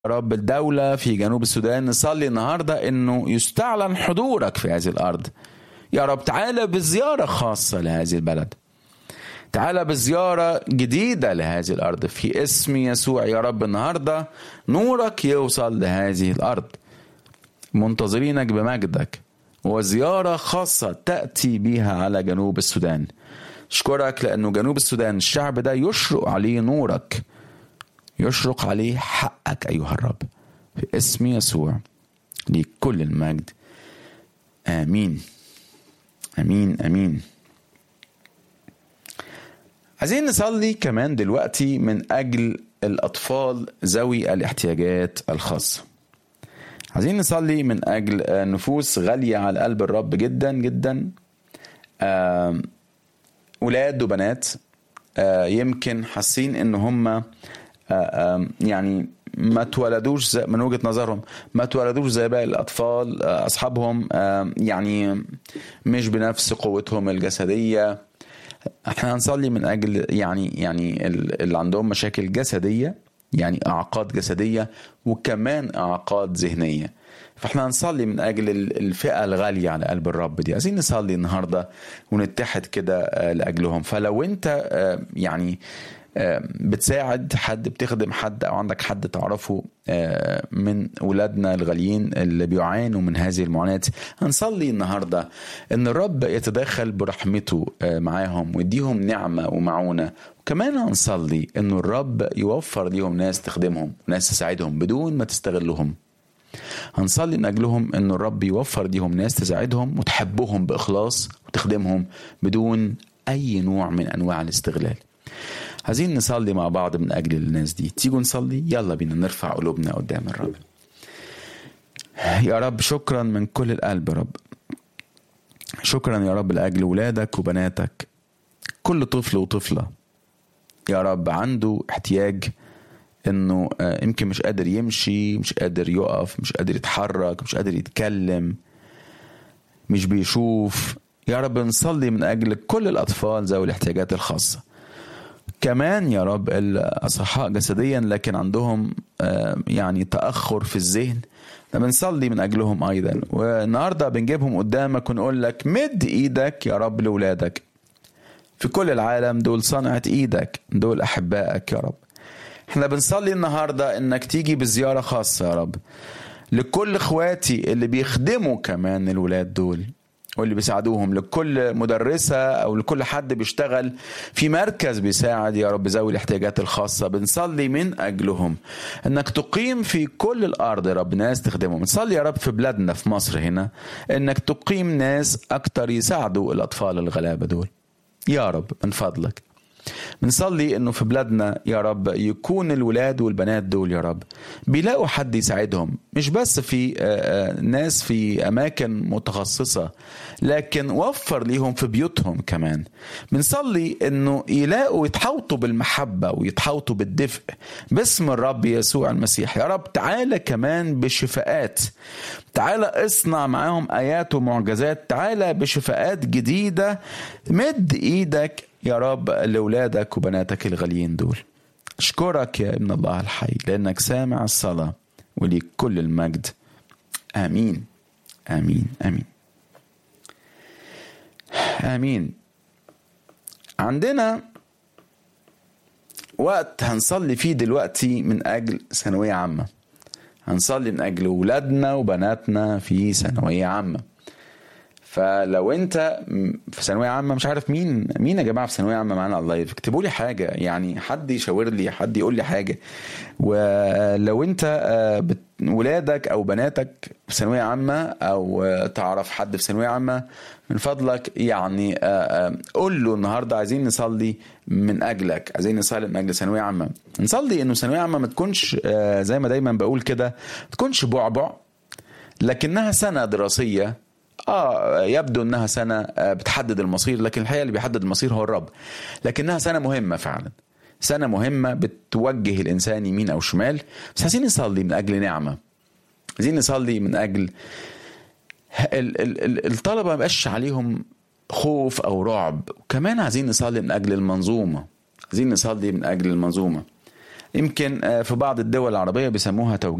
رب الدولة في جنوب السودان نصلي النهاردة انه يستعلن حضورك في هذه الارض يا رب تعالى بزيارة خاصة لهذه البلد تعالى بزيارة جديدة لهذه الأرض في اسم يسوع يا رب النهاردة نورك يوصل لهذه الأرض منتظرينك بمجدك وزيارة خاصة تأتي بها على جنوب السودان أشكرك لأنه جنوب السودان الشعب ده يشرق عليه نورك يشرق عليه حقك أيها الرب في اسم يسوع ليك كل المجد آمين آمين آمين عايزين نصلي كمان دلوقتي من أجل الأطفال ذوي الاحتياجات الخاصة عايزين نصلي من أجل نفوس غالية على قلب الرب جدا جدا ولاد وبنات يمكن حاسين ان هم يعني ما اتولدوش من وجهه نظرهم ما اتولدوش زي باقي الاطفال اصحابهم يعني مش بنفس قوتهم الجسديه احنا هنصلي من اجل يعني يعني اللي عندهم مشاكل جسديه يعني اعاقات جسديه وكمان اعاقات ذهنيه فاحنا هنصلي من اجل الفئه الغاليه على قلب الرب دي عايزين نصلي النهارده ونتحد كده لاجلهم فلو انت يعني بتساعد حد بتخدم حد او عندك حد تعرفه من ولادنا الغاليين اللي بيعانوا من هذه المعاناه هنصلي النهارده ان الرب يتدخل برحمته معاهم ويديهم نعمه ومعونه وكمان هنصلي انه الرب يوفر ليهم ناس تخدمهم وناس تساعدهم بدون ما تستغلهم هنصلي من اجلهم ان الرب يوفر ليهم ناس تساعدهم وتحبهم باخلاص وتخدمهم بدون اي نوع من انواع الاستغلال عايزين نصلي مع بعض من اجل الناس دي تيجوا نصلي يلا بينا نرفع قلوبنا قدام الرب يا رب شكرا من كل القلب يا رب شكرا يا رب لاجل ولادك وبناتك كل طفل وطفله يا رب عنده احتياج انه يمكن مش قادر يمشي مش قادر يقف مش قادر يتحرك مش قادر يتكلم مش بيشوف يا رب نصلي من اجل كل الاطفال ذوي الاحتياجات الخاصه كمان يا رب الاصحاء جسديا لكن عندهم يعني تاخر في الذهن بنصلي من اجلهم ايضا والنهارده بنجيبهم قدامك ونقول لك مد ايدك يا رب لاولادك في كل العالم دول صنعة ايدك دول احبائك يا رب احنا بنصلي النهارده انك تيجي بزياره خاصه يا رب لكل اخواتي اللي بيخدموا كمان الولاد دول واللي بيساعدوهم لكل مدرسة أو لكل حد بيشتغل في مركز بيساعد يا رب ذوي الاحتياجات الخاصة بنصلي من أجلهم أنك تقيم في كل الأرض يا رب ناس تخدمهم نصلي يا رب في بلادنا في مصر هنا أنك تقيم ناس أكتر يساعدوا الأطفال الغلابة دول يا رب من فضلك بنصلي انه في بلادنا يا رب يكون الولاد والبنات دول يا رب بيلاقوا حد يساعدهم مش بس في ناس في اماكن متخصصه لكن وفر ليهم في بيوتهم كمان بنصلي انه يلاقوا يتحوطوا بالمحبه ويتحوطوا بالدفء باسم الرب يسوع المسيح يا رب تعالى كمان بشفاءات تعالى اصنع معاهم ايات ومعجزات تعالى بشفاءات جديده مد ايدك يا رب لأولادك وبناتك الغاليين دول أشكرك يا ابن الله الحي لأنك سامع الصلاة وليك كل المجد آمين آمين آمين آمين عندنا وقت هنصلي فيه دلوقتي من أجل ثانوية عامة هنصلي من أجل ولادنا وبناتنا في ثانوية عامة فلو انت في ثانويه عامه مش عارف مين مين يا جماعه في ثانويه عامه معانا على اللايف اكتبوا لي حاجه يعني حد يشاور لي حد يقول لي حاجه ولو انت ولادك او بناتك في ثانويه عامه او تعرف حد في ثانويه عامه من فضلك يعني قول له النهارده عايزين نصلي من اجلك عايزين نصلي من اجل ثانويه عامه نصلي انه ثانويه عامه ما تكونش زي ما دايما بقول كده ما تكونش بعبع لكنها سنه دراسيه اه يبدو انها سنه بتحدد المصير لكن الحقيقه اللي بيحدد المصير هو الرب لكنها سنه مهمه فعلا سنه مهمه بتوجه الانسان يمين او شمال بس عايزين نصلي من اجل نعمه عايزين نصلي من اجل ال- ال- ال- الطلبه ما يبقاش عليهم خوف او رعب وكمان عايزين نصلي من اجل المنظومه عايزين نصلي من اجل المنظومه يمكن في بعض الدول العربية بيسموها توجيه